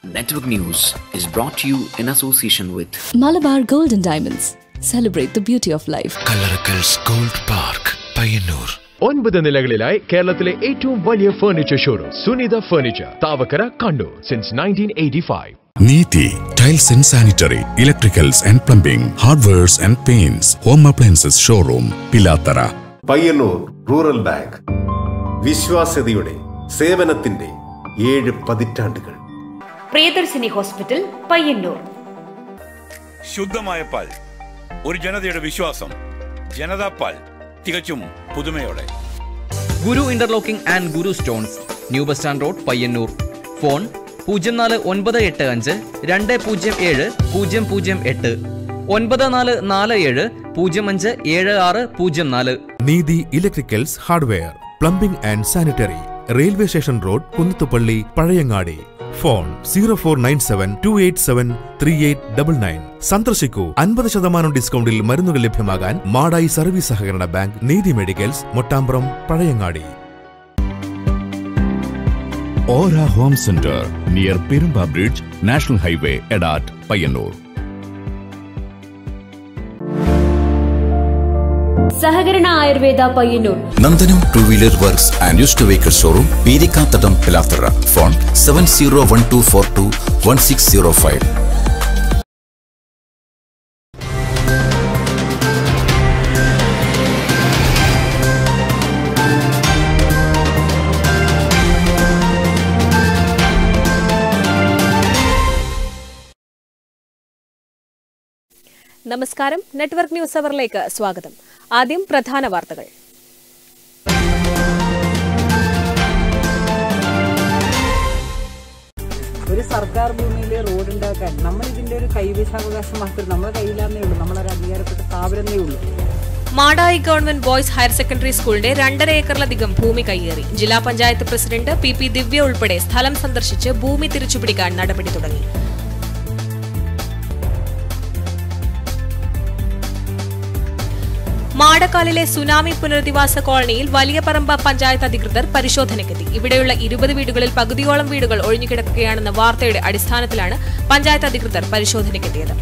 Network News is brought to you in association with Malabar Gold and Diamonds. Celebrate the beauty of life. Kallarakkals gold park Payyanur ഒൻപത് നിലകളിലായി കേരളത്തിലെ ഏറ്റവും വലിയ furniture showroom Sunitha furniture Thavakkara Kannur since nineteen eighty five Neethi tiles and sanitary electricals and plumbing hardwares and paints home appliances showroom Pilathara Payyanur rural bank വിശ്വാസ്യതയുടെ സേവനത്തിന്റെ ഏഴ് പതിറ്റാണ്ടുകൾ Priyadarshini hospital Payyanur ശുദ്ധമായ പാൽ ഒരു ജനതയുടെ വിശ്വാസം ജനതാ പാൽ തികച്ചും പുതുമയോടെ Guru interlocking and Guru stones new bus stand road Payyanur phone പൂജ്യം നാല് ഒൻപത് എട്ട് അഞ്ച് രണ്ട് പൂജ്യം ഏഴ് പൂജ്യം പൂജ്യം എട്ട് ഒൻപത് നാല് നാല് ഏഴ് പൂജ്യം അഞ്ച് ഏഴ് ആറ് പൂജ്യം നാല് Neethi electricals hardware plumbing and sanitary railway station road Kunnathupalli Pazhayangadi phone zero four nine seven two eight seven three eight double nine സന്ദർശിക്കൂ അൻപത് ശതമാനം ഡിസ്കൗണ്ടിൽ മരുന്നുകൾ ലഭ്യമാകാൻ മാടായി സർവീസ് സഹകരണ ബാങ്ക് നീതി മെഡിക്കൽസ് മൊട്ടാമ്പ്രം പഴയങ്ങാടി ഓര home centre near Perumba bridge national highway Edat Payyanur സഹകരണ Ayurveda Payyanur Nandanam two wheeler works and used vehicle showroom Peerikkathadam Pilathara phone seven zero one two four to one six zero five നമസ്കാരം നെറ്റ്വർക്ക് ന്യൂസ് അവറിലേക്ക് സ്വാഗതം ആദ്യം പ്രധാന വാർത്തകൾ ഒരു സർക്കാർ ഭൂമിയിൽ റോഡ് ഉണ്ടാക്കാൻ നമ്മൾ ഇതിന്റെ ഒരു കൈവശാവകാശം മാത്രമേ നമ്മുടെ കയ്യിലാന്നേ ഉള്ളൂ നമ്മളൊരു അധികാരപ്പെട്ട സ്ഥാപനമേ ഉള്ളൂ Madayi government boys higher secondary സ്കൂളിന്റെ രണ്ടര ഏക്കറിലധികം ഭൂമി കയ്യേറി ജില്ലാ panchayat president P P Divya ഉൾപ്പെടെ സ്ഥലം സന്ദർശിച്ച് ഭൂമി തിരിച്ചുപിടിക്കാൻ നടപടി തുടങ്ങി മാടക്കാലിലെ സുനാമി പുനരധിവാസ കോളനിയിൽ വലിയ പറമ്പ പഞ്ചായത്ത് അധികൃതർ പരിശോധനയ്ക്കെത്തി ഇവിടെയുള്ള ഇരുപത് വീടുകളിൽ പകുതിയോളം വീടുകൾ ഒഴിഞ്ഞുകിടക്കുകയാണെന്ന വാർത്തയുടെ അടിസ്ഥാനത്തിലാണ് പഞ്ചായത്ത് അധികൃതർ പരിശോധനയ്ക്കെത്തിയത്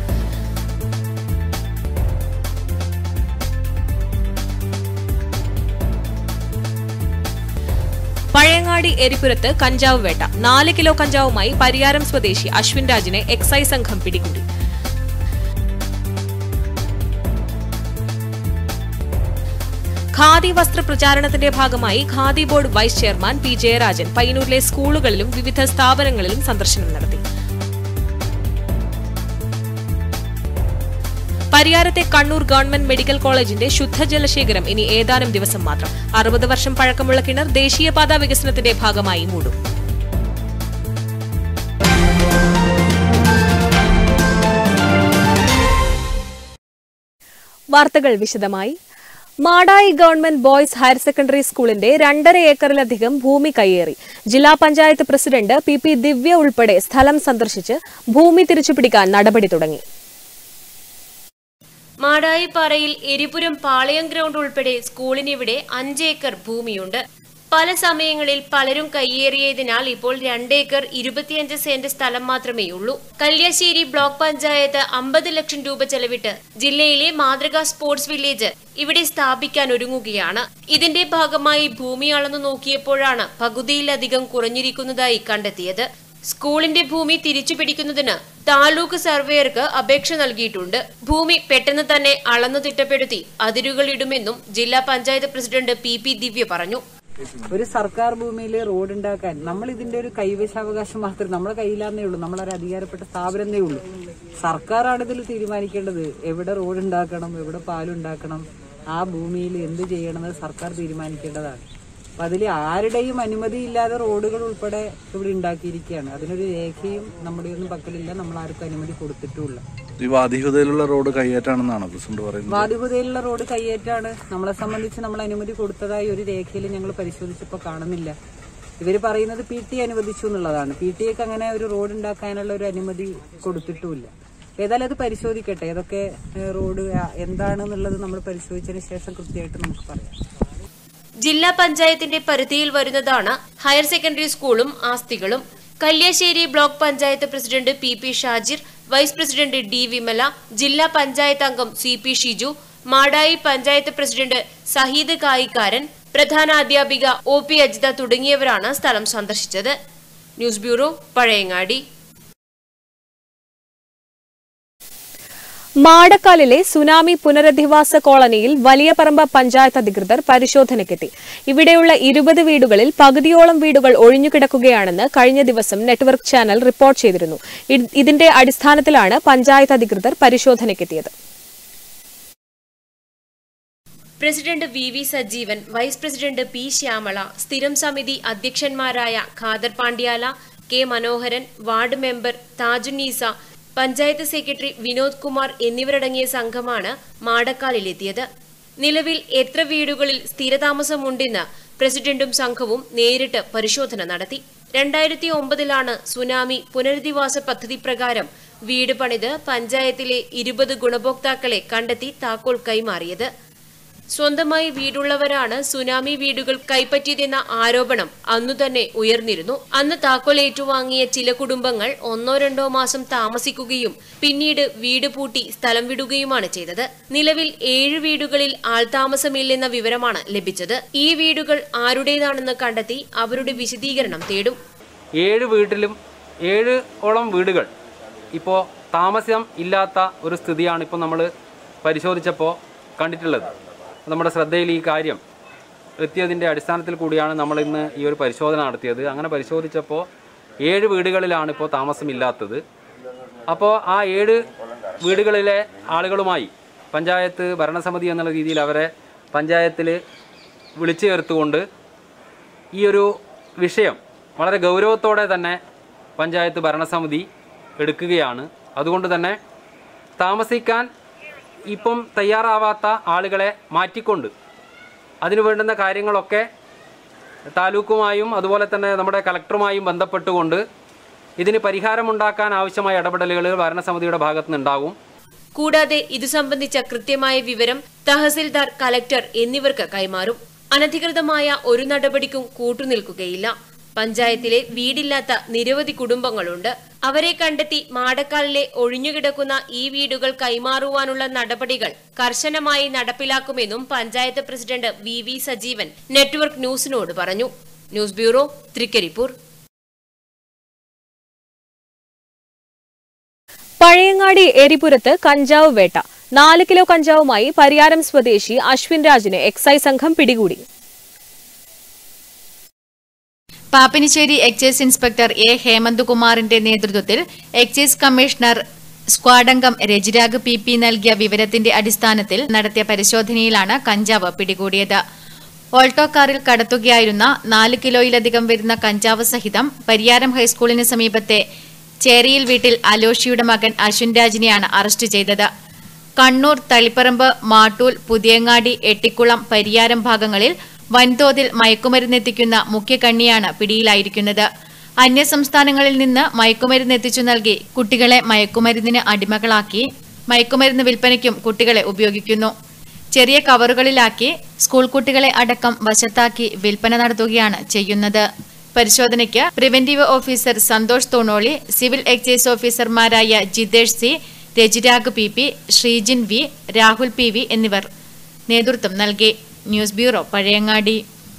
പഴയങ്ങാടി എരിപുരത്ത് കഞ്ചാവ് വേട്ട നാല് കിലോ കഞ്ചാവുമായി പരിയാരം സ്വദേശി അശ്വിൻ രാജിനെ എക്സൈസ് സംഘം പിടികൂടി ഖാദി വസ്ത്ര പ്രചാരണത്തിന്റെ ഭാഗമായി khadi board vice chairman P Jayarajan പയ്യന്നൂരിലെ സ്കൂളുകളിലും വിവിധ സ്ഥാപനങ്ങളിലും സന്ദർശനം നടത്തി പരിയാരത്തെ കണ്ണൂർ ഗവൺമെന്റ് മെഡിക്കൽ കോളേജിന്റെ ശുദ്ധജലശേഖരം ഇനി ഏതാനും ദിവസം മാത്രം അറുപത് വർഷം പഴക്കമുള്ള കിണർ ദേശീയപാത വികസനത്തിന്റെ ഭാഗമായി മൂടും വാർത്തകൾ വിശദമായി Madayi government boys higher secondary സ്കൂളിന്റെ രണ്ടര ഏക്കറിലധികം ഭൂമി കയ്യേറി ജില്ലാ panchayat president P P Divya ഉൾപ്പെടെ സ്ഥലം സന്ദർശിച്ച് ഭൂമി തിരിച്ചുപിടിക്കാൻ നടപടി തുടങ്ങി മാടായിപ്പാറയിൽ എരിപുരം പാളയം ഗ്രൗണ്ട് ഉൾപ്പെടെ സ്കൂളിനിവിടെ അഞ്ച് ഏക്കർ ഭൂമിയുണ്ട് പല സമയങ്ങളിൽ പലരും കയ്യേറിയതിനാൽ ഇപ്പോൾ രണ്ടേക്കർ ഇരുപത്തിയഞ്ച് സെന്റ് സ്ഥലം മാത്രമേ ഉള്ളൂ കല്യാശ്ശേരി ബ്ലോക്ക് പഞ്ചായത്ത് അമ്പത് ലക്ഷം രൂപ ചെലവിട്ട് ജില്ലയിലെ മാതൃകാ സ്പോർട്സ് വില്ലേജ് ഇവിടെ സ്ഥാപിക്കാൻ ഒരുങ്ങുകയാണ് ഇതിന്റെ ഭാഗമായി ഭൂമി അളന്നു നോക്കിയപ്പോഴാണ് പകുതിയിലധികം കുറഞ്ഞിരിക്കുന്നതായി കണ്ടെത്തിയത് സ്കൂളിന്റെ ഭൂമി തിരിച്ചു പിടിക്കുന്നതിന് താലൂക്ക് സർവേയർക്ക് അപേക്ഷ നൽകിയിട്ടുണ്ട് ഭൂമി പെട്ടെന്ന് തന്നെ അളന്നു തിട്ടപ്പെടുത്തി അതിരുകളിടുമെന്നും ജില്ലാ panchayat president P P Divya പറഞ്ഞു ഒരു സർക്കാർ ഭൂമിയിൽ റോഡ് ഉണ്ടാക്കാൻ നമ്മൾ ഇതിന്റെ ഒരു കൈവശാവകാശം മാത്രമേ നമ്മുടെ കയ്യിലാന്നേ ഉള്ളൂ നമ്മളൊരു അധികാരപ്പെട്ട സ്ഥാപനമേ ഉള്ളൂ സർക്കാരാണ് ഇതിൽ തീരുമാനിക്കേണ്ടത് എവിടെ റോഡ് ഉണ്ടാക്കണം എവിടെ പാലുണ്ടാക്കണം ആ ഭൂമിയിൽ എന്ത് ചെയ്യണമെന്ന് സർക്കാർ തീരുമാനിക്കേണ്ടതാണ് അപ്പൊ അതിൽ ആരുടെയും അനുമതി ഇല്ലാതെ റോഡുകൾ ഉൾപ്പെടെ ഇവിടെ ഉണ്ടാക്കിയിരിക്കുകയാണ് അതിനൊരു രേഖയും നമ്മുടെ ഒന്നും പക്കലില്ല നമ്മൾ ആർക്കും അനുമതി കൊടുത്തിട്ടുമില്ല ഈ ബാധ്യതയിലുള്ള റോഡ് കൈയേറ്റാണെന്നാണ് പ്രസിഡന്റ് പറയുന്നത് ബാധ്യതയിലുള്ള റോഡ് കയ്യേറ്റാണ് നമ്മളെ സംബന്ധിച്ച് നമ്മൾ അനുമതി കൊടുത്തതായി ഒരു രേഖയിൽ ഞങ്ങൾ പരിശോധിച്ചപ്പോൾ കാണുന്നില്ല ഇവർ പറയുന്നത് പി ടി അനുവദിച്ചു എന്നുള്ളതാണ് പി ടി എക്ക് അങ്ങനെ ഒരു റോഡ് ഉണ്ടാക്കാനുള്ള ഒരു അനുമതി കൊടുത്തിട്ടുമില്ല ഏതായാലും അത് പരിശോധിക്കട്ടെ ഏതൊക്കെ ഏഹ്, റോഡ് ആ- എന്താണെന്നുള്ളത് നമ്മൾ പരിശോധിച്ചതിന് ശേഷം കൃത്യമായിട്ട് നമുക്ക് പറയാം ജില്ലാ പഞ്ചായത്തിന്റെ പരിധിയിൽ വരുന്നതാണ് ഹയർ സെക്കൻഡറി സ്കൂളും ആസ്തികളും Kalliasseri block panchayat president P P Shajir vice president D Vimala ജില്ലാ പഞ്ചായത്ത് അംഗം C P Shiju Madayi panchayat president Saheed Kayikkaran പ്രധാന അധ്യാപിക ഒ പി അജിത തുടങ്ങിയവരാണ് സ്ഥലം സന്ദർശിച്ചത് ന്യൂസ് ബ്യൂറോ പഴയങ്ങാടി മാടക്കാലിലെ സുനാമി പുനരധിവാസ കോളനിയിൽ വലിയ പറമ്പ പഞ്ചായത്ത് അധികൃതർ പരിശോധനയ്ക്കെത്തി ഇവിടെയുള്ള ഇരുപത് വീടുകളിൽ പകുതിയോളം വീടുകൾ ഒഴിഞ്ഞുകിടക്കുകയാണെന്ന് കഴിഞ്ഞ ദിവസം നെറ്റ്വർക്ക് ചാനൽ റിപ്പോർട്ട് ചെയ്തിരുന്നു ഇ- ഇതിന്റെ അടിസ്ഥാനത്തിലാണ് പഞ്ചായത്ത് അധികൃതർ പരിശോധനയ്ക്കെത്തിയത് president V V Sajeevan vice president P Shyamala സ്ഥിരം സമിതി അധ്യക്ഷന്മാരായ Khader Pandyala K Manoharan ward member Thajunneesa panchayat secretary Vinod Kumar എന്നിവരടങ്ങിയ സംഘമാണ് മാടക്കാലിലെത്തിയത് നിലവിൽ എത്ര വീടുകളിൽ സ്ഥിരതാമസമുണ്ടെന്ന് പ്രസിഡന്റും സംഘവും നേരിട്ട് പരിശോധന നടത്തി രണ്ടായിരത്തി ഒമ്പതിലാണ് സുനാമി പുനരധിവാസ പദ്ധതി പ്രകാരം വീട് പണിത് പഞ്ചായത്തിലെ ഇരുപത് ഗുണഭോക്താക്കളെ കണ്ടെത്തി താക്കോൽ കൈമാറിയത് സ്വന്തമായി വീടുള്ളവരാണ് സുനാമി വീടുകൾ കൈപ്പറ്റിയതെന്ന ആരോപണം അന്നു തന്നെ ഉയർന്നിരുന്നു അന്ന് താക്കോൽ ഏറ്റുവാങ്ങിയ ചില കുടുംബങ്ങൾ ഒന്നോ രണ്ടോ മാസം താമസിക്കുകയും പിന്നീട് വീട് പൂട്ടി സ്ഥലം വിടുകയുമാണ് ചെയ്തത് നിലവിൽ ഏഴ് വീടുകളിൽ ആൾതാമസമില്ലെന്ന വിവരമാണ് ലഭിച്ചത് ഈ വീടുകൾ ആരുടേതാണെന്ന് കണ്ടെത്തി അവരുടെ വിശദീകരണം തേടും ഏഴ് വീട്ടിലും ഏഴ് ഓളം വീടുകൾ ഇപ്പോൾ താമസം ഇല്ലാത്ത ഒരു സ്ഥിതിയാണ് ഇപ്പോൾ നമ്മൾ പരിശോധിച്ചപ്പോൾ കണ്ടിട്ടുള്ളത് നമ്മുടെ ശ്രദ്ധയിൽ ഈ കാര്യം എത്തിയതിൻ്റെ അടിസ്ഥാനത്തിൽ കൂടിയാണ് നമ്മൾ ഇന്ന് ഈ ഒരു പരിശോധന നടത്തിയത് അങ്ങനെ പരിശോധിച്ചപ്പോൾ ഏഴ് വീടുകളിലാണ് ഇപ്പോൾ താമസമില്ലാത്തത് അപ്പോൾ ആ ഏഴ് വീടുകളിലെ ആളുകളുമായി പഞ്ചായത്ത് ഭരണസമിതി എന്നുള്ള രീതിയിൽ അവരെ പഞ്ചായത്തിൽ വിളിച്ചു ചേർത്തുകൊണ്ട് ഈ ഒരു വിഷയം വളരെ ഗൗരവത്തോടെ തന്നെ പഞ്ചായത്ത് ഭരണസമിതി എടുക്കുകയാണ് അതുകൊണ്ട് തന്നെ താമസിക്കാൻ ഇപ്പം തയ്യാറാവാത്ത ആളുകളെ മാറ്റിക്കൊണ്ട് അതിനു വേണ്ടുന്ന കാര്യങ്ങളൊക്കെ താലൂക്കുമായും അതുപോലെ തന്നെ നമ്മുടെ കലക്ടറുമായും ബന്ധപ്പെട്ടുകൊണ്ട് ഇതിന് പരിഹാരമുണ്ടാക്കാൻ ആവശ്യമായ ഇടപെടലുകൾ ഭരണസമിതിയുടെ ഭാഗത്തു നിന്നുണ്ടാകും കൂടാതെ ഇതു സംബന്ധിച്ച കൃത്യമായ വിവരം തഹസിൽദാർ കലക്ടർ എന്നിവർക്ക് കൈമാറും അനധികൃതമായ ഒരു നടപടിക്കും കൂട്ടുനിൽക്കുകയില്ല പഞ്ചായത്തിലെ വീടില്ലാത്ത നിരവധി കുടുംബങ്ങളുണ്ട് അവരെ കണ്ടെത്തി മാടക്കാലിലെ ഒഴിഞ്ഞുകിടക്കുന്ന ഈ വീടുകൾ കൈമാറുവാനുള്ള നടപടികൾ കർശനമായി നടപ്പിലാക്കുമെന്നും panchayat president V V Sajeevan network ന്യൂസിനോട് പറഞ്ഞു ന്യൂസ് ബ്യൂറോ തൃക്കരിപ്പൂർ പഴയങ്ങാടി എരിപുരത്ത് കഞ്ചാവ് വേട്ട നാല് കിലോ കഞ്ചാവുമായി പരിയാരം സ്വദേശി അശ്വിൻ രാജിനെ എക്സൈസ് സംഘം പിടികൂടി പാപ്പിനിശ്ശേരി എക്സൈസ് ഇൻസ്പെക്ടർ എ ഹേമന്ത്കുമാറിന്റെ നേതൃത്വത്തിൽ എക്സൈസ് കമ്മീഷണർ സ്ക്വാഡംഗം രജിരാഗ് പി പി നൽകിയ വിവരത്തിന്റെ അടിസ്ഥാനത്തിൽ നടത്തിയ പരിശോധനയിലാണ് കഞ്ചാവ് പിടികൂടിയത് ഓൾട്ടോ കാറിൽ കടത്തുകയായിരുന്ന നാല് കിലോയിലധികം വരുന്ന കഞ്ചാവ് സഹിതം പരിയാരം ഹൈസ്കൂളിന് സമീപത്തെ ചേരിയിൽ വീട്ടിൽ അലോഷിയുടെ മകൻ അശ്വിൻ രാജിനെയാണ് അറസ്റ്റ് ചെയ്തത് കണ്ണൂർ തളിപ്പറമ്പ് മാട്ടൂൽ പുതിയങ്ങാടി എട്ടിക്കുളം പരിയാരം ഭാഗങ്ങളിൽ വൻതോതിൽ മയക്കുമരുന്നെത്തിക്കുന്ന മുഖ്യകണ്ണിയാണ് പിടിയിലായിരിക്കുന്നത് അന്യസംസ്ഥാനങ്ങളിൽ നിന്ന് മയക്കുമരുന്ന് എത്തിച്ചു നൽകി കുട്ടികളെ മയക്കുമരുന്നിന് അടിമകളാക്കി മയക്കുമരുന്ന് വിൽപ്പനയ്ക്കും കുട്ടികളെ ഉപയോഗിക്കുന്നു ചെറിയ കവറുകളിലാക്കി സ്കൂൾ കുട്ടികളെ അടക്കം വശത്താക്കി വിൽപ്പന നടത്തുകയാണ് ചെയ്യുന്നത് പരിശോധനയ്ക്ക് preventive officer Santhosh Thonoli civil excise ഓഫീസർമാരായ Jithesh C Rajirag P P Sreejin V Rahul P V എന്നിവർ നേതൃത്വം നൽകി ന്യൂസ് ബ്യൂറോ പഴയങ്ങാടി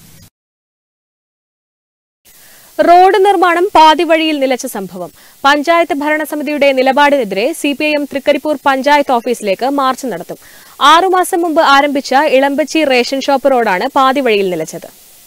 റോഡ് നിർമ്മാണം പാതിവഴിയിൽ നിലച്ച സംഭവം പഞ്ചായത്ത് ഭരണസമിതിയുടെ നിലപാടിനെതിരെ സിപിഐഎം തൃക്കരിപ്പൂർ പഞ്ചായത്ത് ഓഫീസിലേക്ക് മാർച്ച് നടത്തും ആറുമാസം മുമ്പ് ആരംഭിച്ച ഇളമ്പച്ചി റേഷൻ ഷോപ്പ് റോഡാണ് പാതിവഴിയിൽ നിലച്ചത്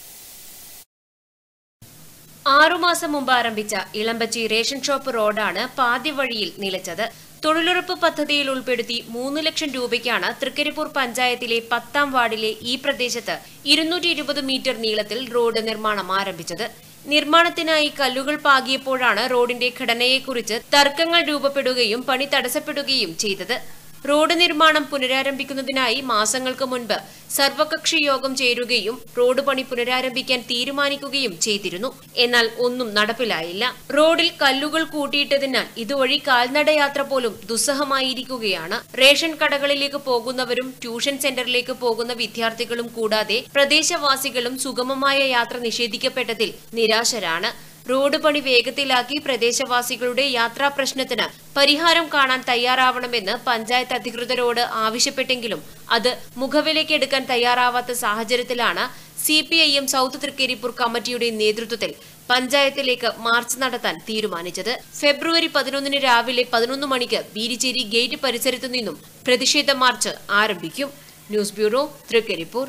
ആറുമാസം മുമ്പ് ആരംഭിച്ച ഇളമ്പച്ചി റേഷൻ ഷോപ്പ് റോഡാണ് പാതി വഴിയിൽ നിലച്ചത് തൊഴിലുറപ്പ് പദ്ധതിയിൽ ഉൾപ്പെടുത്തി മൂന്ന് ലക്ഷം രൂപയ്ക്കാണ് തൃക്കരിപ്പൂർ പഞ്ചായത്തിലെ പത്താം വാർഡിലെ ഈ പ്രദേശത്ത് ഇരുന്നൂറ്റി ഇരുപത് മീറ്റർ നീളത്തിൽ റോഡ് നിർമ്മാണം ആരംഭിച്ചത് നിർമ്മാണത്തിനായി കല്ലുകൾ പാകിയപ്പോഴാണ് റോഡിന്റെ ഘടനയെക്കുറിച്ച് തർക്കങ്ങൾ രൂപപ്പെടുകയും പണി തടസ്സപ്പെടുകയും ചെയ്തത് റോഡ് നിർമ്മാണം പുനരാരംഭിക്കുന്നതിനായി മാസങ്ങൾക്ക് മുൻപ് സർവകക്ഷി യോഗം ചേരുകയും റോഡ് പണി പുനരാരംഭിക്കാൻ തീരുമാനിക്കുകയും ചെയ്തിരുന്നു എന്നാൽ ഒന്നും നടപ്പിലായില്ല റോഡിൽ കല്ലുകൾ കൂട്ടിയിട്ടതിനാൽ ഇതുവഴി കാൽനടയാത്ര പോലും ദുസ്സഹമായിരിക്കുകയാണ് റേഷൻ കടകളിലേക്ക് പോകുന്നവരും ട്യൂഷൻ സെന്ററിലേക്ക് പോകുന്ന വിദ്യാർത്ഥികളും കൂടാതെ പ്രദേശവാസികളും സുഗമമായ യാത്ര നിഷേധിക്കപ്പെട്ടതിൽ നിരാശരാണ് റോഡ് പണി വേഗത്തിലാക്കി പ്രദേശവാസികളുടെ യാത്രാ പ്രശ്നത്തിന് പരിഹാരം കാണാൻ തയ്യാറാവണമെന്ന് പഞ്ചായത്ത് അധികൃതരോട് ആവശ്യപ്പെട്ടെങ്കിലും അത് മുഖവിലേക്കെടുക്കാൻ തയ്യാറാവാത്ത സാഹചര്യത്തിലാണ് C P I M south Thrikaripur committee നേതൃത്വത്തിൽ പഞ്ചായത്തിലേക്ക് മാർച്ച് നടത്താൻ തീരുമാനിച്ചത് ഫെബ്രുവരി പതിനൊന്നിന് രാവിലെ പതിനൊന്ന് മണിക്ക് ബീരിച്ചേരി ഗേറ്റ് പരിസരത്തു നിന്നും പ്രതിഷേധ മാർച്ച് ആരംഭിക്കും ന്യൂസ് ബ്യൂറോ തൃക്കരിപ്പൂർ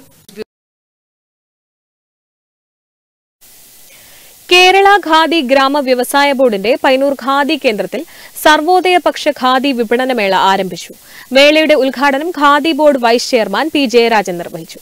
കേരള ഖാദി ഗ്രാമ വ്യവസായ ബോർഡിന്റെ പൈനൂർ ഖാദി കേന്ദ്രത്തിൽ സർവോദയ പക്ഷ ഖാദി വിപണനമേള ആരംഭിച്ചു മേളയുടെ ഉദ്ഘാടനം khadi board vice chairman P Jayarajan നിർവഹിച്ചു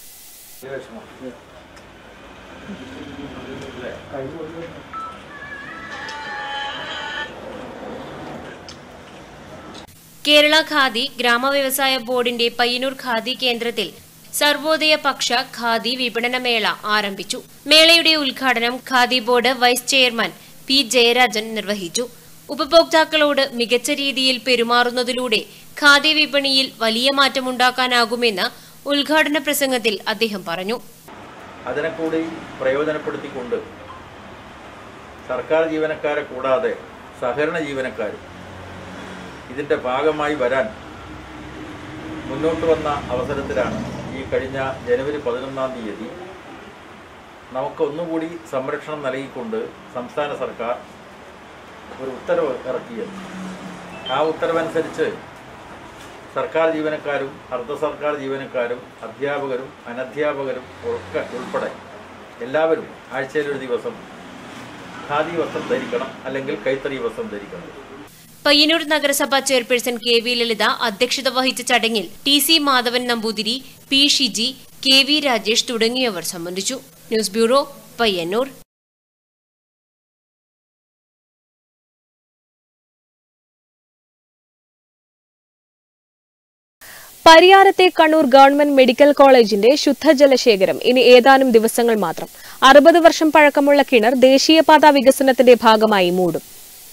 കേരള ഖാദി ഗ്രാമവ്യവസായ ബോർഡിന്റെ പയ്യന്നൂർ ഖാദി കേന്ദ്രത്തിൽ സർവോദയ പക്ഷ ഖാദി വിപണനമേള ആരംഭിച്ചു മേളയുടെ ഉദ്ഘാടനം khadi board vice chairman P Jayarajan നിർവഹിച്ചു ഉപഭോക്താക്കളോട് മികച്ച രീതിയിൽ പെരുമാറുന്നതിലൂടെ ഖാദി വിപണിയിൽ വലിയ മാറ്റമുണ്ടാക്കാനാകുമെന്ന് ഉദ്ഘാടന പ്രസംഗത്തിൽ അദ്ദേഹം പറഞ്ഞു അതിനെ കൂടി പ്രയോജനപ്പെടുത്തിക്കൊണ്ട് സർക്കാർ ജീവനക്കാരെ കൂടാതെ സഹകരണ ജീവനക്കാരും ഇതിൻ്റെ ഭാഗമായി വരാൻ മുന്നോട്ട് വന്ന അവസരത്തിലാണ് ഈ കഴിഞ്ഞ ജനുവരി പതിനൊന്നാം തീയതി നമുക്ക് ഒന്നുകൂടി സംരക്ഷണം നൽകിക്കൊണ്ട് സംസ്ഥാന സർക്കാർ ഒരു ഉത്തരവ് ഇറക്കിയത് ആ ഉത്തരവനുസരിച്ച് സർക്കാർ ജീവനക്കാരും അർദ്ധ സർക്കാർ ജീവനക്കാരും അധ്യാപകരും അനധ്യാപകരും ഒക്കെ ഉൾപ്പെടെ എല്ലാവരും ആഴ്ചയിലൊരു ദിവസം ഖാദി വസ്ത്രം ധരിക്കണം അല്ലെങ്കിൽ കൈത്തറി വസ്ത്രം ധരിക്കണം പയ്യന്നൂർ നഗരസഭ ചെയർപേഴ്സൺ കെ വി ലളിത അധ്യക്ഷത വഹിച്ച ചടങ്ങിൽ T C Madhavan Namboothiri P Shiji K V Rajesh തുടങ്ങിയവർ സംബന്ധിച്ചു ന്യൂസ് ബ്യൂറോ പയ്യന്നൂർ പരിയാരത്തെ കണ്ണൂർ ഗവൺമെന്റ് മെഡിക്കൽ കോളേജിന്റെ ശുദ്ധജലശേഖരം ഇനി ഏതാനും ദിവസങ്ങൾ മാത്രം അറുപത് വർഷം പഴക്കമുള്ള കിണർ ദേശീയപാത വികസനത്തിന്റെ ഭാഗമായി മൂടും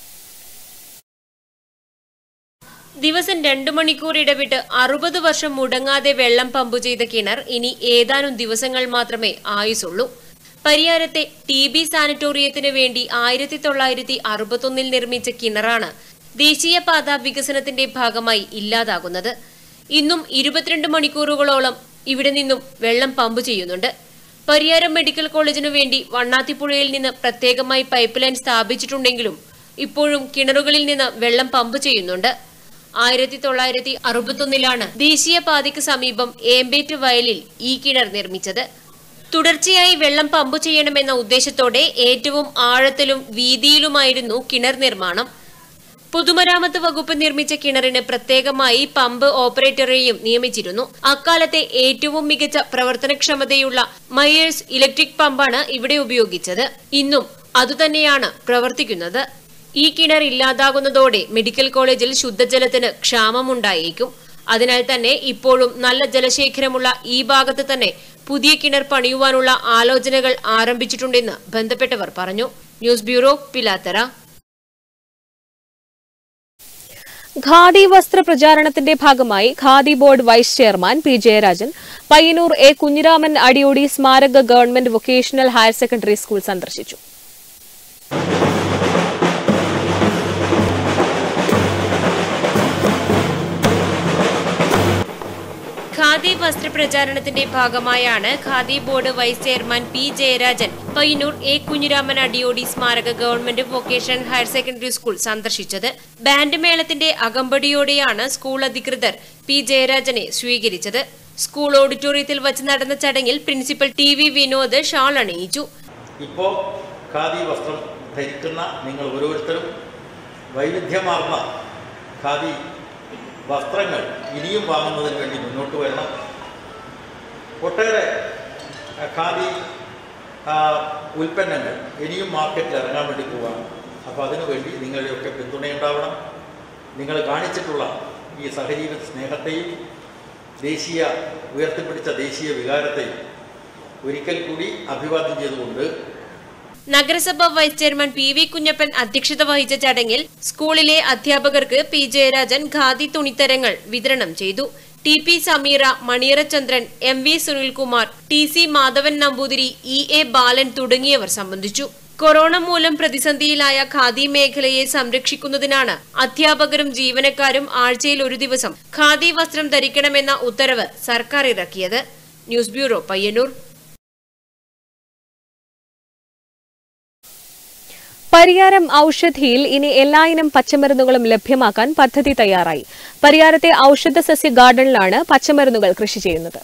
ദിവസം രണ്ടു മണിക്കൂർ ഇടവിട്ട് അറുപത് വർഷം മുടങ്ങാതെ വെള്ളം പമ്പ് ചെയ്ത കിണർ ഇനി ഏതാനും ദിവസങ്ങൾ മാത്രമേ ആയുസുള്ളൂ പരിയാരത്തെ ടി ബി സാനിറ്റോറിയത്തിന് വേണ്ടി ആയിരത്തി തൊള്ളായിരത്തി അറുപത്തൊന്നിൽ നിർമ്മിച്ച കിണറാണ് ദേശീയപാത വികസനത്തിന്റെ ഭാഗമായി ഇല്ലാതാകുന്നത് ഇന്നും ഇരുപത്തിരണ്ട് മണിക്കൂറുകളോളം ഇവിടെ നിന്നും വെള്ളം പമ്പ് ചെയ്യുന്നുണ്ട് പരിയാരം മെഡിക്കൽ കോളേജിനു വേണ്ടി വണ്ണാത്തിപ്പുഴയിൽ നിന്ന് പ്രത്യേകമായി പൈപ്പ് ലൈൻ സ്ഥാപിച്ചിട്ടുണ്ടെങ്കിലും ഇപ്പോഴും കിണറുകളിൽ നിന്ന് വെള്ളം പമ്പ് ചെയ്യുന്നുണ്ട് ആയിരത്തി തൊള്ളായിരത്തി അറുപത്തൊന്നിലാണ് ദേശീയപാതയ്ക്ക് സമീപം ഏമ്പേറ്റ് വയലിൽ ഈ കിണർ നിർമ്മിച്ചത് തുടർച്ചയായി വെള്ളം പമ്പ് ചെയ്യണമെന്ന ഉദ്ദേശത്തോടെ ഏറ്റവും ആഴത്തിലും വീതിയിലുമായിരുന്നു കിണർ നിർമ്മാണം പൊതുമരാമത്ത് വകുപ്പ് നിർമ്മിച്ച കിണറിന് പ്രത്യേകമായി പമ്പ് ഓപ്പറേറ്ററെയും നിയമിച്ചിരുന്നു അക്കാലത്തെ ഏറ്റവും മികച്ച പ്രവർത്തനക്ഷമതയുള്ള മയേഴ്സ് ഇലക്ട്രിക് പമ്പാണ് ഇവിടെ ഉപയോഗിച്ചത് ഇന്നും അതുതന്നെയാണ് പ്രവർത്തിക്കുന്നത് ഈ കിണർ ഇല്ലാതാകുന്നതോടെ മെഡിക്കൽ കോളേജിൽ ശുദ്ധജലത്തിന് ക്ഷാമമുണ്ടായേക്കും അതിനാൽ തന്നെ ഇപ്പോഴും നല്ല ജലശേഖരമുള്ള ഈ ഭാഗത്ത് തന്നെ പുതിയ കിണർ പണിയുവാനുള്ള ആലോചനകൾ ആരംഭിച്ചിട്ടുണ്ടെന്ന് ബന്ധപ്പെട്ടവർ പറഞ്ഞു ന്യൂസ് ബ്യൂറോ പിലാത്തറ ഖാദി വസ്ത്ര പ്രചാരണത്തിന്റെ ഭാഗമായി khadi board vice chairman P Jayarajan Payyannur A Kunhiraman Adiyodi സ്മാരക government vocational higher secondary school സന്ദർശിച്ചു ഖാദി വസ്ത്ര പ്രചാരണത്തിന്റെ ഭാഗമായാണ് khadi board vice chairman P Jayarajan Payyannur A Kunhiraman Adiyodi സ്മാരക government vocational higher secondary school സന്ദർശിച്ചത് ബാൻഡ് മേളത്തിന്റെ അകമ്പടിയോടെയാണ് സ്കൂൾ അധികൃതർ പി ജയരാജനെ സ്വീകരിച്ചത് സ്കൂൾ ഓഡിറ്റോറിയത്തിൽ വച്ച് നടന്ന ചടങ്ങിൽ principal T V Vinod shawl അണിയിച്ചു ഇപ്പോൾ ഖാദി വസ്ത്രം ധരിക്കുന്ന നിങ്ങൾ ഓരോരുത്തരും വൈവിധ്യമാർന്ന ഖാദി വസ്ത്രങ്ങൾ ഇനിയും വാങ്ങുന്നതിന് വേണ്ടി മുന്നോട്ട് വരണം ഒട്ടേറെ ആ, ഖാദി ആ, ഉൽപ്പന്നങ്ങൾ ഇനിയും മാർക്കറ്റിൽ ഇറങ്ങാൻ വേണ്ടി പോവാണ് അപ്പോൾ അതിനുവേണ്ടി നിങ്ങളുടെയൊക്കെ പിന്തുണയുണ്ടാവണം നിങ്ങൾ കാണിച്ചിട്ടുള്ള ഈ സഹജീവി സ്നേഹത്തെയും ദേശീയ ഉയർത്തിപ്പിടിച്ച ദേശീയ വികാരത്തെയും ഒരിക്കൽ കൂടി അഭിവാദ്യം ചെയ്തുകൊണ്ട് നഗരസഭ vice chairman P V Kunhappan അധ്യക്ഷത വഹിച്ച ചടങ്ങിൽ സ്കൂളിലെ അധ്യാപകർക്ക് പി ജയരാജൻ ഖാദി തുണിത്തരങ്ങൾ വിതരണം ചെയ്തു T P Sameera Maniyarachandran M V Sunilkumar T C Madhavan Namboothiri E A Balan തുടങ്ങിയവർ സംബന്ധിച്ചു കൊറോണ മൂലം പ്രതിസന്ധിയിലായ ഖാദി മേഖലയെ സംരക്ഷിക്കുന്നതിനാണ് അധ്യാപകരും ജീവനക്കാരും ആഴ്ചയിൽ ഒരു ദിവസം ഖാദി വസ്ത്രം ധരിക്കണമെന്ന ഉത്തരവ് സർക്കാർ ഇറക്കിയത് ന്യൂസ് ബ്യൂറോ പയ്യന്നൂർ പരിയാരം ഔഷധിയിൽ ഇനി എല്ലായിനം പച്ചമരുന്നുകളും ലഭ്യമാക്കാൻ പദ്ധതി തയ്യാറായി പരിയാരത്തെ ഔഷധ സസ്യ ഗാർഡനിലാണ് പച്ചമരുന്നുകൾ കൃഷി ചെയ്യുന്നത്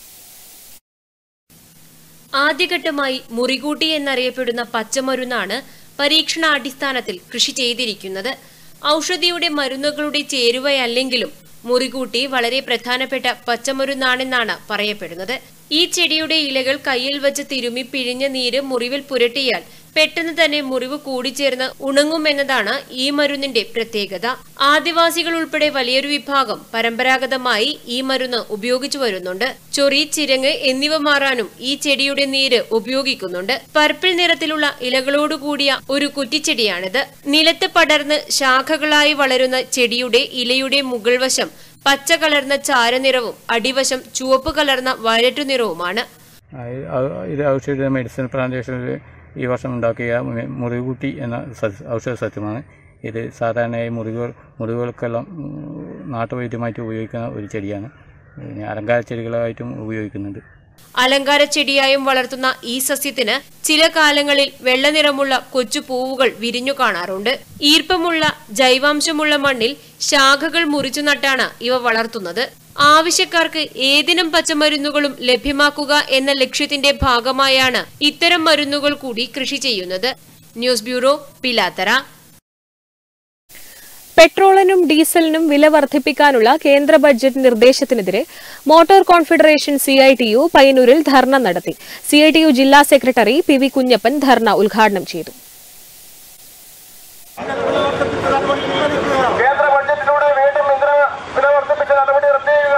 ആദ്യഘട്ടമായി മുറികൂട്ടി എന്നറിയപ്പെടുന്ന പച്ചമരുന്നാണ് പരീക്ഷണാടിസ്ഥാനത്തിൽ കൃഷി ചെയ്തിരിക്കുന്നത് ഔഷധിയുടെ മരുന്നുകളുടെ ചേരുവയല്ലെങ്കിലും മുറികൂട്ടി വളരെ പ്രധാനപ്പെട്ട പച്ചമരുന്നാണെന്നാണ് പറയപ്പെടുന്നത് ഈ ചെടിയുടെ ഇലകൾ കയ്യിൽ വെച്ച് തിരുമി പിഴിഞ്ഞ നീര് മുറിവിൽ പുരട്ടിയാൽ പെട്ടെന്ന് തന്നെ മുറിവ് കൂടിച്ചേർന്ന് ഉണങ്ങുമെന്നതാണ് ഈ മരുന്നിന്റെ പ്രത്യേകത ആദിവാസികൾ ഉൾപ്പെടെ വലിയൊരു വിഭാഗം പരമ്പരാഗതമായി ഈ മരുന്ന് ഉപയോഗിച്ചു വരുന്നുണ്ട് ചൊറി ചിരങ്ങ് എന്നിവ മാറാനും ഈ ചെടിയുടെ നീര് ഉപയോഗിക്കുന്നുണ്ട് പർപ്പിൾ നിറത്തിലുള്ള ഇലകളോടുകൂടിയ ഒരു കുറ്റിച്ചെടിയാണിത് നിലത്ത് പടർന്ന് ശാഖകളായി വളരുന്ന ചെടിയുടെ ഇലയുടെ മുകൾ വശം പച്ച കലർന്ന ചാരനിറവും അടിവശം ചുവപ്പ് കലർന്ന വയലറ്റ് നിറവുമാണ് ഇത് ഔഷധ മെഡിസിൻ പ്ലാന്റേഷനിൽ ഈ വർഷം ഉണ്ടാക്കിയ മു- മുറികൂട്ടി എന്ന സസ്യ- ഔഷധ സസ്യമാണ് ഇത് സാധാരണയായി മുറിവുകൾ മുറിവുകൾക്കെല്ലാം ഉം, നാട്ടുവൈദ്യമായിട്ട് ഉപയോഗിക്കുന്ന ഒരു ചെടിയാണ് പിന്നെ അലങ്കാര ചെടികളായിട്ടും ഉപയോഗിക്കുന്നുണ്ട് അലങ്കാര ചെടിയായും വളർത്തുന്ന ഈ സസ്യത്തിന് ചില കാലങ്ങളിൽ വെള്ളനിറമുള്ള കൊച്ചു പൂവുകൾ വിരിഞ്ഞു കാണാറുണ്ട് ഈർപ്പമുള്ള ജൈവാംശമുള്ള മണ്ണിൽ ശാഖകൾ മുറിച്ചു നട്ടാണ് ഇവ വളർത്തുന്നത് ആവശ്യക്കാർക്ക് ഏതിനം പച്ചമരുന്നുകളും ലഭ്യമാക്കുക എന്ന ലക്ഷ്യത്തിന്റെ ഭാഗമായാണ് ഇത്തരം മരുന്നുകൾ കൂടി കൃഷി ചെയ്യുന്നത് ന്യൂസ് ബ്യൂറോ പിലാത്തറ പെട്രോളിനും ഡീസലിനും വില വർദ്ധിപ്പിക്കാനുള്ള കേന്ദ്ര ബഡ്ജറ്റ് നിർദ്ദേശത്തിനെതിരെ മോട്ടോർ കോൺഫെഡറേഷൻ സിഐടിയു പയ്യന്നൂരിൽ ധർണ നടത്തി സിഐടിയു ജില്ലാ സെക്രട്ടറി പി വി കുഞ്ഞപ്പൻ ധർണ ഉദ്ഘാടനം ചെയ്തു കേന്ദ്ര ബഡ്ജറ്റിലൂടെ വീണ്ടും ഇന്ധന വില വർദ്ധിപ്പിച്ച നടപടി റദ്ദ് ചെയ്യുക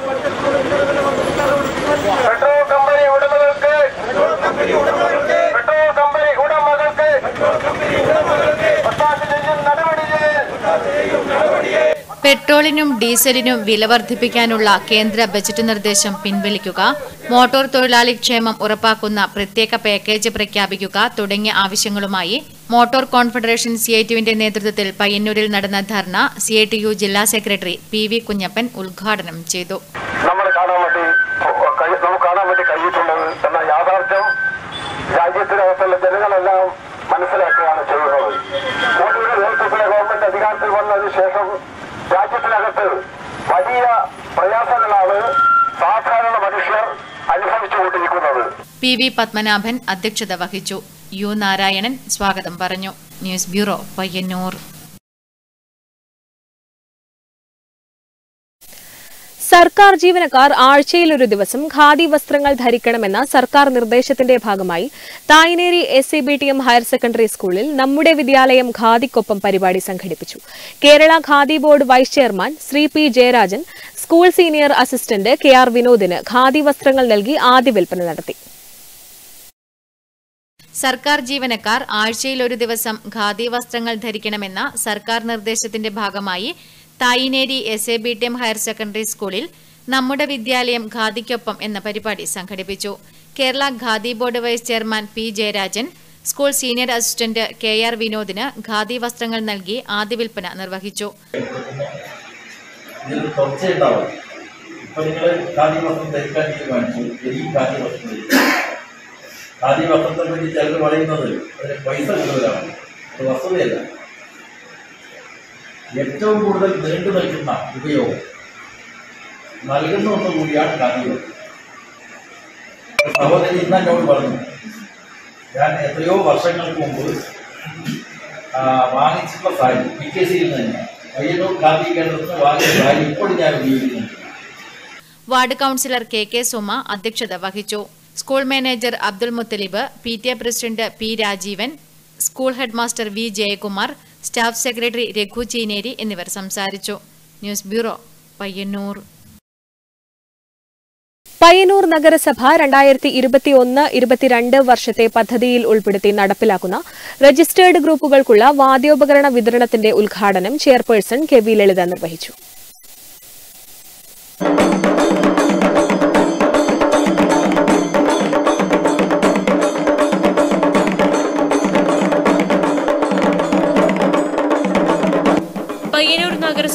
പെട്രോൾ കമ്പനി ഉടമകൾക്ക് പെട്രോൾ കമ്പനി ഉടമകൾക്ക് ഒത്താശ ചെയ്യും നടപടിയെ പെട്രോളിനും ഡീസലിനും വില വർദ്ധിപ്പിക്കാനുള്ള കേന്ദ്ര ബജറ്റ് നിർദ്ദേശം പിൻവലിക്കുക മോട്ടോർ തൊഴിലാളി ക്ഷേമം ഉറപ്പാക്കുന്ന പ്രത്യേക പാക്കേജ് പ്രഖ്യാപിക്കുക തുടങ്ങിയ ആവശ്യങ്ങളുമായി മോട്ടോർ കോൺഫെഡറേഷൻ സിഐടിയുവിന്റെ നേതൃത്വത്തിൽ പയ്യന്നൂരിൽ നടന്ന ധർണ സിഐടിയു ജില്ലാ സെക്രട്ടറി പി വി കുഞ്ഞപ്പൻ ഉദ്ഘാടനം ചെയ്തു നമ്മൾ കാണാൻ വേണ്ടി കഴി- നമുക്ക് കാണാൻ വേണ്ടി കഴിയിട്ടുള്ളത് എന്ന യാഥാർത്ഥ്യം രാജ്യത്തിനകത്തുള്ള ജനങ്ങളെല്ലാം മനസ്സിലാക്കുകയാണ് ചെയ്യുന്നത് മോദിയുടെ നേതൃത്വത്തിലെ ഗവൺമെന്റ് അധികാരത്തിൽ വന്നതിന് ശേഷം രാജ്യത്തിനകത്ത് വലിയ പ്രയാസങ്ങളാണ് സാധാരണ മനുഷ്യർ അനുഭവിച്ചുകൊണ്ടിരിക്കുന്നത് പി വി പത്മനാഭൻ അധ്യക്ഷത വഹിച്ചു യു നാരായണൻ സ്വാഗതം പറഞ്ഞു ന്യൂസ് ബ്യൂറോ പയ്യന്നൂർ സർക്കാർ ജീവനക്കാർ ആഴ്ചയിൽ ഒരു ദിവസം ഖാദി വസ്ത്രങ്ങൾ ധരിക്കണമെന്ന സർക്കാർ നിർദ്ദേശത്തിന്റെ ഭാഗമായി Thayineri S C B T M higher secondary സ്കൂളിൽ നമ്മുടെ വിദ്യാലയം ഖാദിക്കൊപ്പം പരിപാടി സംഘടിപ്പിച്ചു Kerala khadi board vice chairman Shri P Jayarajan school senior assistant K R വിനോദിന് ഖാദി വസ്ത്രങ്ങൾ നൽകി ആദ്യ വിൽപ്പന നടത്തി സർക്കാർ ജീവനക്കാർ ആഴ്ചയിൽ ഒരു ദിവസം ഖാദി വസ്ത്രങ്ങൾ ധരിക്കണമെന്ന സർക്കാർ നിർദ്ദേശത്തിന്റെ ഭാഗമായി Thayineri S A B T M higher secondary സ്കൂളിൽ നമ്മുടെ വിദ്യാലയം ഖാദിക്കൊപ്പം എന്ന പരിപാടി സംഘടിപ്പിച്ചു Kerala khadi board vice chairman P Jayarajan school senior assistant K R വിനോദിന് ഖാദി വസ്ത്രങ്ങൾ നൽകി ആദ്യ വിൽപ്പന നിർവഹിച്ചു ഇതിൽ തുടർച്ചയുണ്ടാവും ഇപ്പൊ നിങ്ങൾ ഖാദി വസ്ത്രം ധരിക്കാൻ തീരുമാനിച്ചു എനിക്ക് ഖാദി വസ്ത്രം ധരിക്കും ഖാദി വസ്ത്രത്തെ പറ്റി ചിലർ പറയുന്നത് അതിന് പൈസ കൂടുതലാണ് അത് വസ്തുതയല്ല ഏറ്റവും കൂടുതൽ നീണ്ടു നിൽക്കുന്ന ഉപയോഗം നൽകുന്ന ഒന്ന് കൂടിയാണ് ഖാദി വസ്ത്രം സഹോദരി ഇന്ന് എന്നോട് പറഞ്ഞു ഞാൻ എത്രയോ വർഷങ്ങൾക്ക് മുമ്പ് ആ, വാങ്ങിച്ചിട്ടുള്ള സാരി പി കെ സിയിൽ നിന്ന് തന്നെ പയ്യന്നൂർ ഖാദി കേന്ദ്രത്തിൽ നിന്ന് വാങ്ങിയ സാരി ഇപ്പോഴും ഞാൻ ഉപയോഗിക്കുന്നുണ്ട് ward councillor K K Suma അധ്യക്ഷത വഹിച്ചു school manager Abdul Muthalib P T A president P Rajeevan school headmaster V Jayakumar staff secretary Raghu Cheeneri എന്നിവർ സംസാരിച്ചു ന്യൂസ് ബ്യൂറോ പയ്യന്നൂർ പയ്യന്നൂർ നഗരസഭ രണ്ടായിരത്തി ഇരുപത്തിയൊന്ന് ഇരുപത്തിരണ്ട് വർഷത്തെ പദ്ധതിയിൽ ഉൾപ്പെടുത്തി നടപ്പിലാക്കുന്ന രജിസ്റ്റേർഡ് ഗ്രൂപ്പുകൾക്കുള്ള വാദ്യോപകരണ വിതരണത്തിന്റെ ഉദ്ഘാടനം ചെയർപേഴ്സൺ കെ വി ലളിത നിർവഹിച്ചു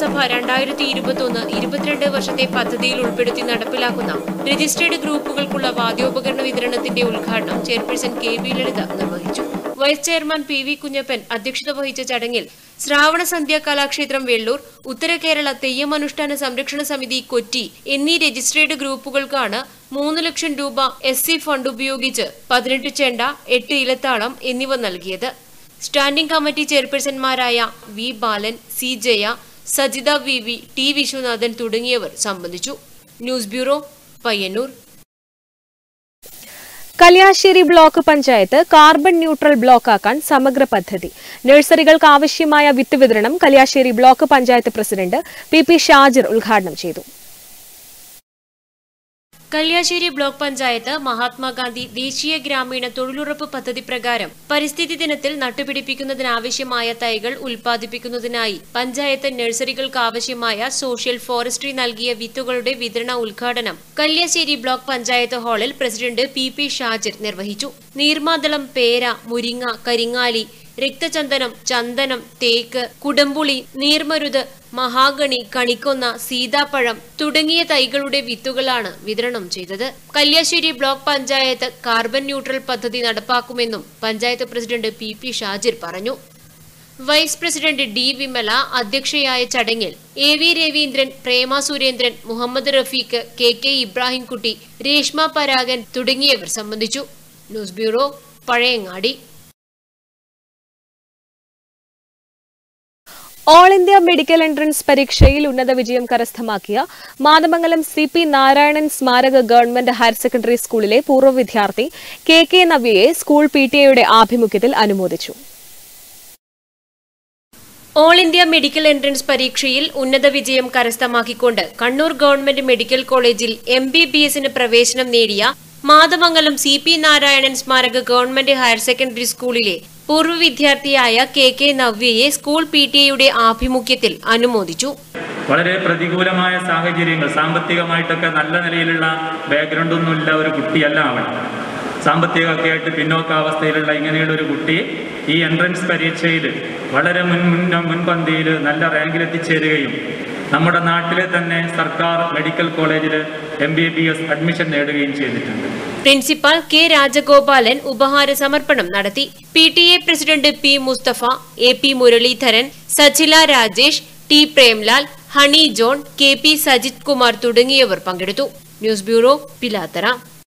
നഗരസഭ രണ്ടായിരത്തി ഇരുപത്തൊന്ന് ഇരുപത്തിരണ്ട് വർഷത്തെ പദ്ധതിയിൽ ഉൾപ്പെടുത്തി നടപ്പിലാക്കുന്ന രജിസ്ട്രേഡ് ഗ്രൂപ്പുകൾക്കുള്ള വാദ്യോപകരണ വിതരണത്തിന്റെ ഉദ്ഘാടനം ചെയർപേഴ്സൺ കെ വി ലളിത നിർവഹിച്ചു vice chairman P V Kunhappan അധ്യക്ഷത വഹിച്ച ചടങ്ങിൽ ശ്രാവണ സന്ധ്യ കലാക്ഷേത്രം വെള്ളൂർ ഉത്തര കേരള തെയ്യമനുഷ്ഠാന സംരക്ഷണ സമിതി കൊച്ചി എന്നീ രജിസ്ട്രേഡ് ഗ്രൂപ്പുകൾക്കാണ് മൂന്ന് ലക്ഷം രൂപ എസ് സി ഫണ്ട് ഉപയോഗിച്ച് പതിനെട്ട് ചെണ്ട എട്ട് ഇലത്താളം എന്നിവ നൽകിയത് സ്റ്റാൻഡിംഗ് കമ്മിറ്റി ചെയർപേഴ്സൺമാരായ V Balan C Jaya Sajitha V V T Viswanathan തുടങ്ങിയവർ സംബന്ധിച്ചു news bureau Payyannur Kalliasseri block panchayat carbon neutral ബ്ലോക്കാക്കാൻ സമഗ്ര പദ്ധതി നഴ്സറികൾക്ക് ആവശ്യമായ വിത്ത് വിതരണം Kalliasseri block panchayat president P P Shajir ഉദ്ഘാടനം ചെയ്തു കല്യാശ്ശേരി ബ്ലോക്ക് പഞ്ചായത്ത് മഹാത്മാഗാന്ധി ദേശീയ ഗ്രാമീണ തൊഴിലുറപ്പ് പദ്ധതി പ്രകാരം പരിസ്ഥിതി ദിനത്തിൽ നട്ടുപിടിപ്പിക്കുന്നതിനാവശ്യമായ തൈകൾ ഉൽപ്പാദിപ്പിക്കുന്നതിനായി പഞ്ചായത്ത് നഴ്സറികൾക്ക് ആവശ്യമായ സോഷ്യൽ ഫോറസ്ട്രി നൽകിയ വിത്തുകളുടെ വിതരണ ഉദ്ഘാടനം കല്യാശ്ശേരി ബ്ലോക്ക് പഞ്ചായത്ത് ഹാളിൽ പ്രസിഡന്റ് പി പി ഷാജിർ നിർവഹിച്ചു നീർമാതളം പേര മുരിങ്ങ കരിങ്ങാലി രക്തചന്ദനം ചന്ദനം തേക്ക് കുടംപുളി നീർമരുത് മഹാഗണി കണിക്കൊന്ന സീതാപ്പഴം തുടങ്ങിയ തൈകളുടെ വിത്തുകളാണ് വിതരണം ചെയ്തത് Kalliasseri block panchayat carbon neutral പദ്ധതി നടപ്പാക്കുമെന്നും panchayat president P P Shajir പറഞ്ഞു വൈസ് പ്രസിഡന്റ് ഡി വിമല അധ്യക്ഷയായ ചടങ്ങിൽ A V Raveendran Prema Surendran Muhammad Rafeeq K K Ibrahimkutty Reshma Paragan തുടങ്ങിയവർ സംബന്ധിച്ചു news bureau Pazhayangadi all India medical entrance പരീക്ഷയിൽ ഉന്നത വിജയം കരസ്ഥമാക്കിയ മാതമംഗലം സി പി നാരായണൻ സ്മാരക ഗവൺമെന്റ് ഹയർ സെക്കൻഡറി സ്കൂളിലെ പൂർവ്വ വിദ്യാർത്ഥി കെ കെ നവ്യയെ സ്കൂൾ പി ടി എയുടെ ആഭിമുഖ്യത്തിൽ അനുമോദിച്ചു ഓൾ ഇന്ത്യ മെഡിക്കൽ എൻട്രൻസ് പരീക്ഷയിൽ ഉന്നത വിജയം കരസ്ഥമാക്കിക്കൊണ്ട് കണ്ണൂർ ഗവൺമെന്റ് മെഡിക്കൽ കോളേജിൽ എം ബി ബി എസിന് പ്രവേശനം നേടിയ മാതമംഗലം സി പി നാരായണൻ സ്മാരക ഗവൺമെന്റ് ഹയർ സെക്കൻഡറി സ്കൂളിലെ പൂർവ്വ വിദ്യാർത്ഥിയായ കെ കെ നവ്യയെ സ്കൂൾ പി ടി എയുടെ ആഭിമുഖ്യത്തിൽ അനുമോദിച്ചു വളരെ പ്രതികൂലമായ സാഹചര്യങ്ങൾ സാമ്പത്തികമായിട്ടൊക്കെ നല്ല നിലയിലുള്ള ബാക്ക്ഗ്രൗണ്ട് ഒന്നുമില്ല ഒരു കുട്ടിയല്ല അവൻ സാമ്പത്തികമൊക്കെ ആയിട്ട് പിന്നോക്കാവസ്ഥയിലുള്ള ഇങ്ങനെയുള്ള ഒരു കുട്ടി ഈ എൻട്രൻസ് പരീക്ഷയിൽ വളരെ മുൻ മുൻ മുൻപന്തിയിൽ നല്ല റാങ്കിൽ എത്തിച്ചേരുകയും നമ്മുടെ നാട്ടിലെ തന്നെ സർക്കാർ മെഡിക്കൽ കോളേജിൽ M B B S admission നേടുകയും ചെയ്തിട്ടുണ്ട് പ്രിൻസിപ്പാൾ കെ രാജഗോപാലൻ ഉപഹാര സമർപ്പണം നടത്തി P T A president P Musthafa A P Muraleedharan Sajila Rajesh T Premlal Honey John K P Sajith Kumar തുടങ്ങിയവർ പങ്കെടുത്തു ന്യൂസ് ബ്യൂറോ പിലാത്തറ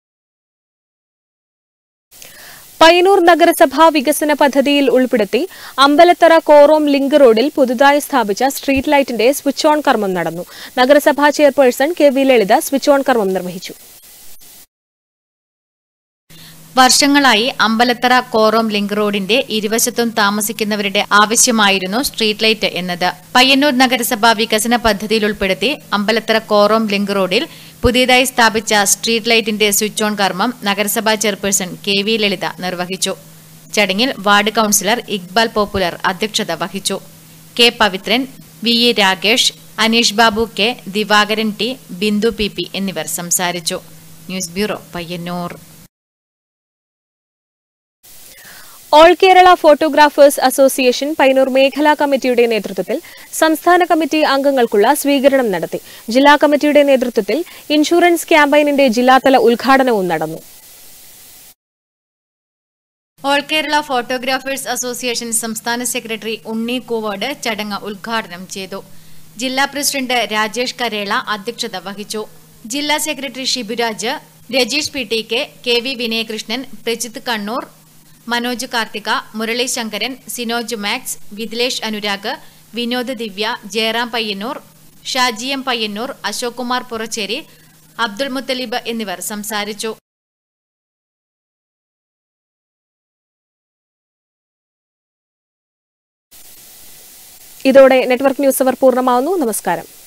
പയ്യന്നൂർ നഗരസഭാ വികസന പദ്ധതിയിൽ ഉൾപ്പെടുത്തി അമ്പലത്തറ കോറോം ലിങ്ക് റോഡിൽ പുതുതായി സ്ഥാപിച്ച സ്ട്രീറ്റ് ലൈറ്റിന്റെ സ്വിച്ച് ഓൺ കർമ്മം നടന്നു നഗരസഭാ chairperson K V Lalitha switch on കർമ്മം നിർവഹിച്ചു വർഷങ്ങളായി അമ്പലത്തറ കോറോം ലിങ്ക് റോഡിന്റെ ഇരുവശത്തും താമസിക്കുന്നവരുടെ ആവശ്യമായിരുന്നു സ്ട്രീറ്റ് ലൈറ്റ് എന്നത് പയ്യന്നൂർ നഗരസഭ വികസന പദ്ധതിയിൽ ഉൾപ്പെടുത്തി അമ്പലത്തറ കോറോം ലിങ്ക് റോഡിൽ പുതിയതായി സ്ഥാപിച്ച സ്ട്രീറ്റ് ലൈറ്റിന്റെ സ്വിച്ച് ഓൺ കർമ്മം നഗരസഭാ ചെയർപേഴ്സൺ കെ വി ലളിത നിർവഹിച്ചു ചടങ്ങിൽ വാർഡ് കൌൺസിലർ ഇക്ബാൽ പോപ്പുലർ അധ്യക്ഷത വഹിച്ചു K Pavithran V E Rakesh Aneesh Babu K Divakaran T Bindu P P എന്നിവർ സംസാരിച്ചു news bureau Payyannur all Kerala photographers association Payyannur മേഖലാ കമ്മിറ്റിയുടെ നേതൃത്വത്തിൽ സംസ്ഥാന കമ്മിറ്റി അംഗങ്ങൾക്കുള്ള സ്വീകരണം നടത്തി ജില്ലാ കമ്മിറ്റിയുടെ നേതൃത്വത്തിൽ ഇൻഷുറൻസ് ക്യാമ്പയിനിന്റെ ജില്ലാതല ഉദ്ഘാടനവും നടന്നു ഓൾ കേരള ഫോട്ടോഗ്രാഫേഴ്സ് അസോസിയേഷൻ സംസ്ഥാന സെക്രട്ടറി ഉണ്ണി കൂവോട് ചടങ്ങ് ഉദ്ഘാടനം ചെയ്തു ജില്ലാ പ്രസിഡന്റ് രാജേഷ് കരേള അധ്യക്ഷത വഹിച്ചു ജില്ലാ secretary Shiburaj Rajeesh P T K K V Vinayakrishnan Prajith Kannur Manoj Karthika Murali Sankaran Sinoj Max Vidilesh Anurag Vinod Divya Jayaram Payyannur Shaji M Payyannur Ashok Kumar Purachery Abdul Muthalib എന്നിവർ സംസാരിച്ചു ഇതോടെ നെറ്റ്വർക്ക് ന്യൂസ് അവർ പൂർണ്ണമാവുന്നു നമസ്കാരം